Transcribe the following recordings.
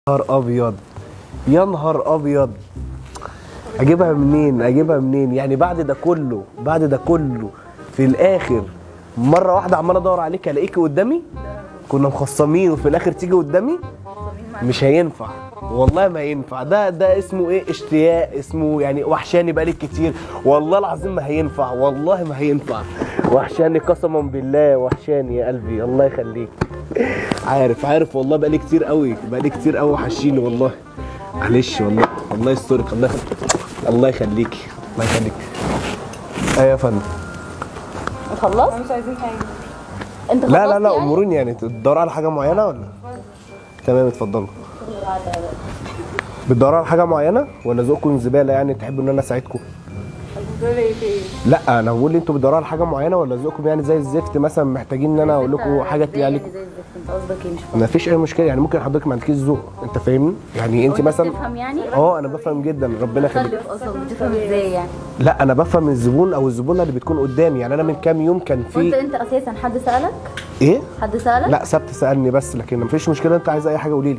نهار ابيض يا نهار ابيض اجيبها منين اجيبها منين يعني بعد ده كله بعد ده كله في الاخر مره واحده عمال ادور عليك الاقيكي قدامي كنا مخصمين وفي الاخر تيجي قدامي مش هينفع والله ما ينفع ده ده اسمه ايه اشتياق اسمه يعني وحشاني بقالي كتير والله العظيم ما هينفع والله ما هينفع وحشاني قسما بالله وحشاني يا قلبي الله يخليك عارف عارف والله بقالي كتير قوي بقالي كتير قوي وحشيني والله معلش والله الله يسترك الله يخليك الله يخليكي الله يخليك ايوه يا فندم خلصت مش عايزين حاجه انت لا لا خلصت لا يعني؟ اموروني يعني تدوروا على حاجه معينه ولا تمام اتفضلوا بتدوروا على حاجه معينه ولا ذوقكم زباله يعني تحبوا ان انا اساعدكم بتقول ايه في ايه لا انا بقول انتوا بتدوروا على حاجه معينه ولا ذوقكم يعني زي الزفت مثلا محتاجين ان انا اقول لكم حاجه تليق عليكم زي الزفت انت قصدك ايه مش فاهم ما فيش اي مشكله يعني ممكن حضرتك ما عندكيش ذوق انت فاهمني يعني انت مثلا بتفهم يعني اه انا بفهم جدا ربنا يخليك مخلف اصلا بتفهم ازاي يعني لا انا بفهم الزبون او الزبونه اللي بتكون قدامي يعني انا من كام يوم كان وانت في انت اساسا حد سالك ايه حد سالك لا سبت سالني بس لكن ما فيش مشكله انت عايز اي حاجه قولي لي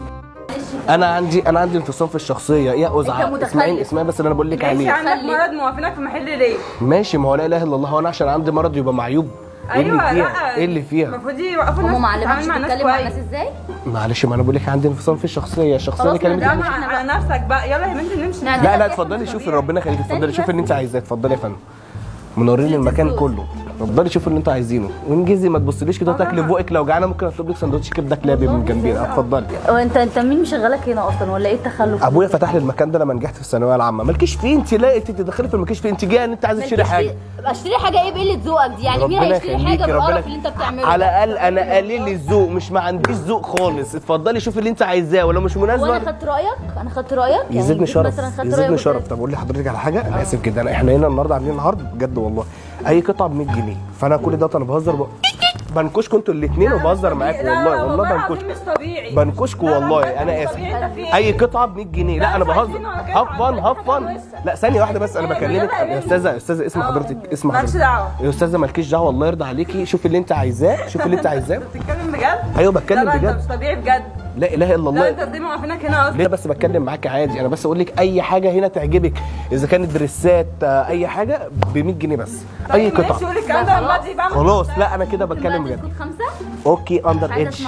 انا عندي انا عندي انفصام في الشخصيه يا ازعه متخلف. اسمعي اسمعي بس اللي انا بقول لك ماشي عليه عندك مرض موافقينك في محل ليه ماشي ما هو لا اله الا الله هو انا عشان عندي مرض يبقى معيوب ايه اللي ايوه فيها لا ايه اللي فيها المفروض يوقفوا الناس هم معلمكش تتعامل مع الناس تتكلم مع الناس كويس ازاي معلش ما انا بقول لك عندي انفصام في الشخصيه الشخصيه خلاص اللي كلمتك ما لا مش مش- احنا على نفسك بقى يلا يا بنتي نمشي نعم. لا لا اتفضلي شوفي ربنا يخليك اتفضلي شوفي اللي انت عايزاه اتفضلي يا فندم منورين المكان كله اتفضلي شوفي اللي انتوا عايزينه وانجزي ما تبصليش كده تاكلي في بقك لو جعانه ممكن اطلب لك سندوتش كبده كلابي من جنبينا اتفضلي هو انت انت مين مشغلك هنا اصلا ولا ايه التخلف ابويا فتح لي المكان ده لما نجحت في الثانويه العامه مالكيش فيه انت لا انت تدخلي في المالكيش فيه انت جايه ان انت عايزه تشتري مالكيش حاجه فيه- اشتري حاجه ايه بقله ذوقك دي يعني مين ربنا هيشتري يخليكي حاجه ربنا بالقرف اللي انت بتعمله على ده؟ الاقل انا قليل الذوق مش ما عنديش ذوق خالص اتفضلي شوفي اللي انت عايزاه ولو مش وانا مناسبه خدت رايك انا خدت رايك يعني يزيدني جيت شرف مثلا خدت يزيدني رايك شرف وقلت- طب اقول لحضرتك على حاجه انا اسف جدا احنا هنا النهارده عاملين عرض بجد والله اي قطعه ب 100 جنيه فانا كل ده انا بهزر ب... بنكشكوا انتوا الاثنين وبهزر معاكم والله والله بنكش مش طبيعي بنكشكوا والله انا اسف اي قطعه ب 100 جنيه لا انا بهزر هفن هفن لا ثانيه واحده بس انا بكلمك يا استاذه يا استاذه اسم حضرتك اسم مالكش حضرتك دعوه يا استاذه مالكيش دعوه الله يرضى عليكي شوفي اللي انت عايزاه شوفي اللي انت عايزاه بتتكلم بجد ايوه لا بتكلم بقى انت بجد مش طبيعي بجد لا اله الا لا الله انت دي موافقينك هنا اصلا ليه بس بتكلم معاك عادي انا بس اقول لك اي حاجه هنا تعجبك اذا كانت دريسات آه، اي حاجه ب 100 جنيه بس اي طيب ماشي قطعه قول الكلام ده لما تيجي بقى خلاص لا انا كده ممكن بتكلم بقى بجد تسكت خمسه اوكي اندر عايزه ايدج اسمع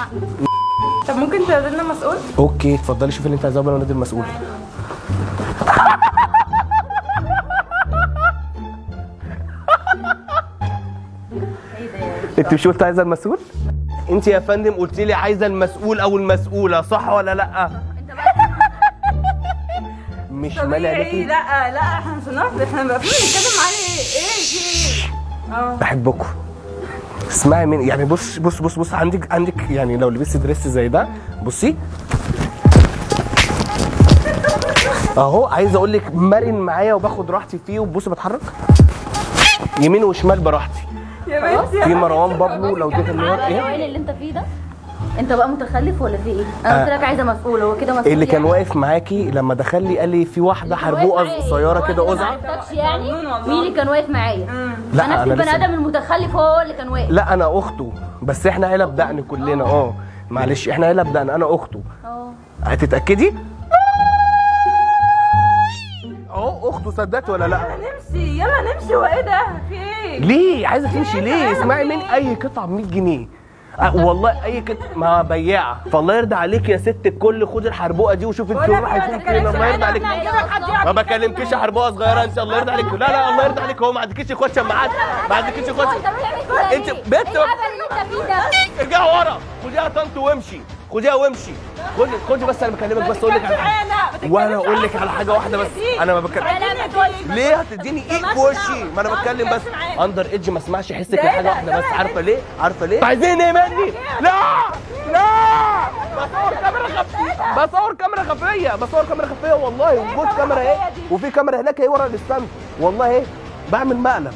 طب ممكن تقول لنا مسؤول اوكي اتفضلي شوفي اللي انت عايزاه وانا نادي المسؤول انت مش قلت عايزه المسؤول انت يا فندم قلت لي عايزه المسؤول او المسؤوله صح ولا لا مش مالي طبيعي عليكي لا لا احنا مش هنعرف احنا بقى بنتكلم عليه ايه في ايه اه بحبكم اسمعي مني يعني بص بص بص بص عندك عندك يعني لو لبست دريس زي ده بصي اهو عايز اقول لك مرن معايا وباخد راحتي فيه وبص بتحرك يمين وشمال براحتي يا بنتي في مروان بابلو لو اديت النهار ايه ايه اللي انت فيه ده انت بقى متخلف ولا في ايه انا قلت لك عايزه مسؤول هو كده مسؤول اللي كان يعني؟ واقف معاكي لما دخل لي قال لي في واحده اللي كان واقف حربوقه معايا. قصيره هو كده أنا ازعه ما عرفتكش يعني مجنون والله. مين اللي كان واقف معايا لا، انا أنا البني لسه- ادم المتخلف هو هو اللي كان واقف لا انا اخته بس احنا عيله بدقن كلنا اه معلش احنا عيله بدقن انا اخته اه هتتاكدي اهو اخته صدقت ولا لا نمشي يلا نمشي هو ايه ده في ايه ليه عايزه تمشي ليه اسمعي من اي قطعه ب 100 جنيه أه والله اي قطعه ما بياعه فالله يرضى عليك يا ست الكل خد الحربوقه دي وشوف انت بقول لك رايحه ما فين فين الله يرضى عليك هنجيب لك حد يقعد ما بكلمكيش يا حربوقه صغيره انت الله يرضى عليك لا لا الله يرضى عليك هو ما عندكيش اخوات شماعات ما عندكيش اخوات انت بنت ايه الهبل اللي انت فيه ده ارجعي ورا خديها يا طنط وامشي خديها وامشي خدي خدي بس انا بكلمك بس اقول لك على حاجه وانا اقول لك على حاجه واحده بس انا ما بتكلم لا لا ما تقولش ليه هتديني ايه في وشي ما انا بتكلم بس اندر ايدج ما اسمعش حسك لحاجه واحده بس عارفه ليه عارفه ليه عايزين ايه مني لا لا بصور كاميرا خفيه بصور كاميرا خفيه بصور كاميرا خفيه والله وجود كاميرا اهي وفي كاميرا هناك اهي ورا الاستند والله اهي بعمل مقلب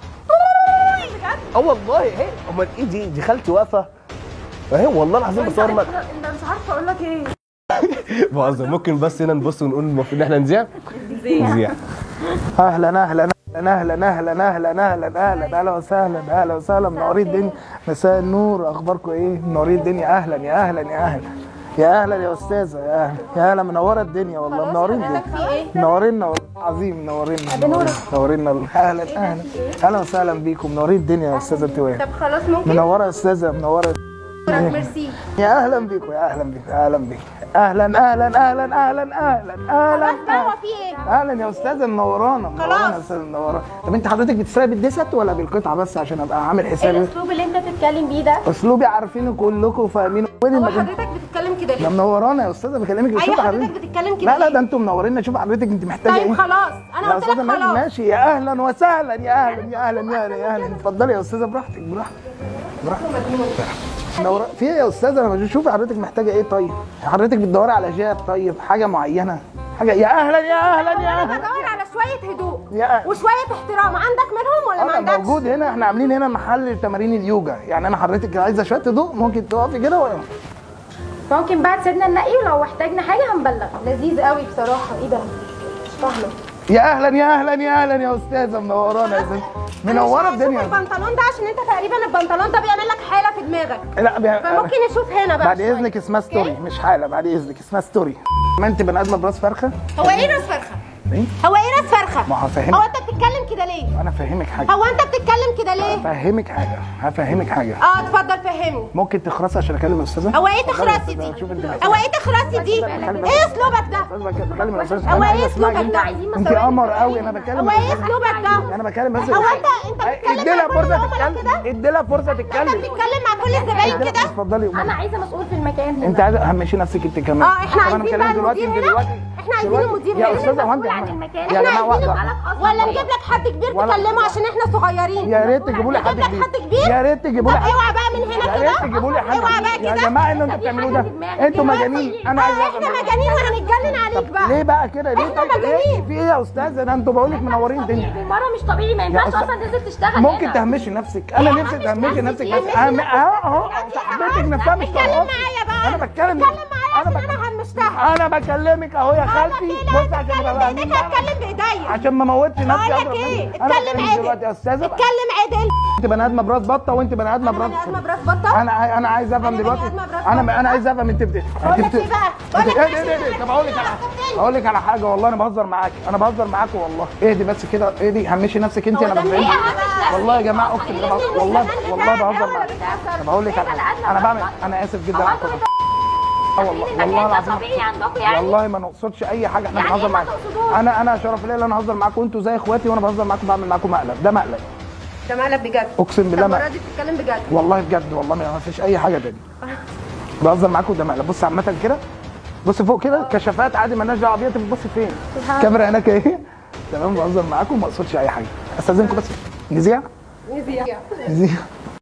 اه والله اهي امال ايه دي دي خالتي واقفه اهي والله العظيم بصور مقلب انت مش عارفه اقول لك ايه بهزر ممكن بس هنا نبص ونقول المفروض ان احنا نذيع نذيع اهلا اهلا اهلا اهلا اهلا اهلا اهلا اهلا اهلا وسهلا اهلا وسهلا منورين الدنيا مساء النور اخباركم ايه منورين الدنيا اهلا يا اهلا يا اهلا يا اهلا يا استاذه يا اهلا يا اهلا منوره الدنيا والله منورين الدنيا في ايه؟ منورينا والله العظيم منورينا منورينا منورينا اهلا اهلا اهلا وسهلا بيكم منورين الدنيا يا استاذه انت وين طب خلاص ممكن منوره يا استاذه منوره ميرسي يا اهلا بيكم يا اهلا بيكم يا اهلا بيكم اهلا اهلا اهلا اهلا اهلا اهلا هو في ايه؟ اهلا يا استاذه منورانا منورانا يا استاذه منورانا طب انت حضرتك بتسرقي بالدست ولا بالقطعه بس عشان ابقى عامل ايه حسابي الاسلوب اللي انت بتتكلم بيه ده اسلوبي عارفينه كلكم فاهمينه وين هو المكان حضرتك بتتكلم كده ده ليه؟ منورانا يا استاذه بكلمك شوف ايوه حضرتك حضرتك بتتكلم كده لا لا ليه؟ ده انتم منورينا شوف حضرتك انت محتاجه طيب ايه خلاص انا يا قلت استاذه لك ماشي خلاص ماشي يا اهلا وسهلا يا اهلا يا اهلا يا اهلا يا اهلا اتفضلي يا استاذه براحتك براحتك براحتك منورة في ايه يا استاذه انا بشوف حضرتك محتاجه ايه طيب حضرتك بتدوري على جاب طيب حاجه معينه حاجه يا اهلا يا اهلا يا انا اهلا بدور على شويه هدوء يا أهلا. وشويه احترام عندك منهم ولا ما انا عندكش؟ موجود هنا احنا عاملين هنا محل تمارين اليوجا يعني انا حضرتك عايزه شويه هدوء ممكن تقفي كده ولا ممكن بقى تسيبنا ننقي ولو احتاجنا حاجه هنبلغ لذيذ قوي بصراحه ايه ده؟ مش فاهمه يا اهلا يا اهلا يا اهلا يا استاذه منورانا يا استاذه منوره الدنيا شوف البنطلون ده عشان انت تقريبا البنطلون ده بيعمل لك حاله في دماغك لا بي... فممكن نشوف هنا بقى بعد شوية. اذنك اسمها ستوري مش حاله بعد اذنك اسمها ستوري ما انت بني ادمه براس فرخه هو ايه راس فرخه؟ ايه هو ايه راس فرخه؟ ما هفهمك. هو انت بتتكلم كده ليه؟ انا افهمك حاجه هو انت بتتكلم كده ليه؟ هفهمك حاجه هفهمك حاجه اه اتفضل فهمني ممكن تخرسي عشان اكلم الاستاذه هو ايه تخرسي دي؟ شوف انت هو ايه تخرسي دي؟ ايه اسلوبك ده؟ استاذ بكلم الاستاذ هو انا ايه عايز اسمعك اسلوبك انت ده؟ انت قمر قوي انا بكلم هو ايه اسلوبك ده؟ انا بكلم بس هو انت انت بتتكلم ادي لها مع كل فرصه العملاء تتكلم كده؟ ادي لها فرصه انت تتكلم بتتكلم مع كل الزباين ادي لها- كده؟ اتفضلي انا عايزه مسؤول في المكان هنا انت عايزه همشي نفسك انت كمان اه احنا طب انا عايزين بكلمك بقى دلوقتي المدير انت هنا دلوقتي احنا عايزين دلوقتي- المدير يا هنا استاذه هو انت مسؤول عن المكان. يا احنا جماعه عايزينه واحده ولا نجيب لك حد كبير ولا- تكلمه عشان احنا صغيرين يا ريت تجيبوا لي حد نجيب لك كبير حد كبير يا ريت تجيبوا لي طب حد اوعى بقى من هنا يا كده ريت تجيبوا لي حد اوعى بقى كبير. يا كده جماعه اللي انتوا بتعملوه ده انتوا مجانين انا عايز اه افهم احنا مجانين وهنتجنن عليك بقى ليه بقى كده ليه احنا طيب ليه مجانين. في ايه يا استاذه ده انتوا بقول لك منورين الدنيا بالمره مش طبيعي ما ينفعش أستاذ- اصلا تنزل تشتغل ممكن هنا. تهمشي نفسك انا يا نفسي عم تهمشي مش نفسك نفسي، بس اهم اهو اهو صاحبتك نفسها مش اتكلم طايقاك. معايا بقى انا بتكلم اتكلم معايا انا عشان بك- انا همشتها انا بكلمك اهو يا خالتي بص عشان اتكلم ابقى بايديك أمين معاك. هتكلم بايديا عشان ما موتش نفسي بقول لك أضرب ايه نفسي. انا اتكلم بكلمك عدل دلوقتي يا استاذه اتكلم عدل انت بني ادمه براس بطه وانت بني ادمه انا براس بني ادمه براس بطه انا عاي- انا عايز افهم أنا دلوقتي بني آدمة براس انا بطة. انا عايز افهم انت بت... بقول انت لك ايه بقى بقول لك ايه ماشي ده ايه ده طب اقول لك على اقول لك على حاجه والله انا بهزر معاك انا بهزر معاك والله اهدي بس كده اهدي همشي نفسك انت هو انا ده بفهمك ايه بقى؟ والله يا جماعه اقسم بالله بهزر- والله والله بهزر معاك طب اقول لك على حاجه انا بعمل انا اسف جدا هو على انتوا الكلام. آه والله والله المكان ده العظيم طبيعي عندكم يعني والله ما نقصدش اي حاجه احنا يعني بنهزر ايه ما معاك تقصدوش؟ انا انا شرف ليا ان انا اهزر معاكم وانتوا زي اخواتي وانا بهزر معاكم بعمل معاكم مقلب ده مقلب ده مقلب بجد اقسم بالله طب مقلب المره دي بتتكلم بجد والله بجد والله ما فيش اي حاجه تاني بهزر معاكم ده مقلب بص عامه كده بص فوق كده كشافات عادي مالناش دعوه بيها انت بتبص فين الكاميرا هناك اهي تمام بهزر معاكم وما اقصدش اي حاجه استاذنكم بس نذيع نذيع نذيع